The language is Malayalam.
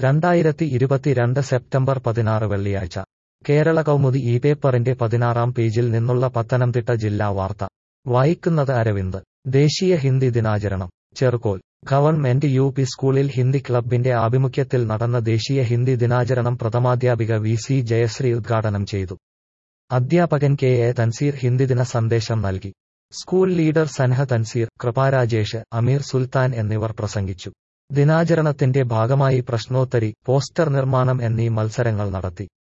രണ്ടായിരത്തി ഇരുപത്തിരണ്ട് സെപ്റ്റംബർ പതിനാറ് വെള്ളിയാഴ്ച കേരള കൗമുദി ഈ പേപ്പറിന്റെ പതിനാറാം പേജിൽ നിന്നുള്ള പത്തനംതിട്ട ജില്ലാ വാർത്ത വായിക്കുന്നത് അരവിന്ദ് ദേശീയ ഹിന്ദി ദിനാചരണം ചെറുകോൽ ഗവൺമെന്റ് യു പി സ്കൂളിൽ ഹിന്ദി ക്ലബിന്റെ ആഭിമുഖ്യത്തിൽ നടന്ന ദേശീയ ഹിന്ദി ദിനാചരണം പ്രഥമാധ്യാപിക വി സി ജയശ്രീ ഉദ്ഘാടനം ചെയ്തു അധ്യാപകൻ കെ എ തൻസീർ ഹിന്ദിദിന സന്ദേശം നൽകി സ്കൂൾ ലീഡർ സൻഹ തൻസീർ കൃപാരാജേഷ് അമീർ സുൽത്താൻ എന്നിവർ പ്രസംഗിച്ചു ദിനാചരണത്തിന്റെ ഭാഗമായി പ്രശ്നോത്തരി പോസ്റ്റർ നിർമ്മാണം എന്നീ മത്സരങ്ങൾ നടത്തി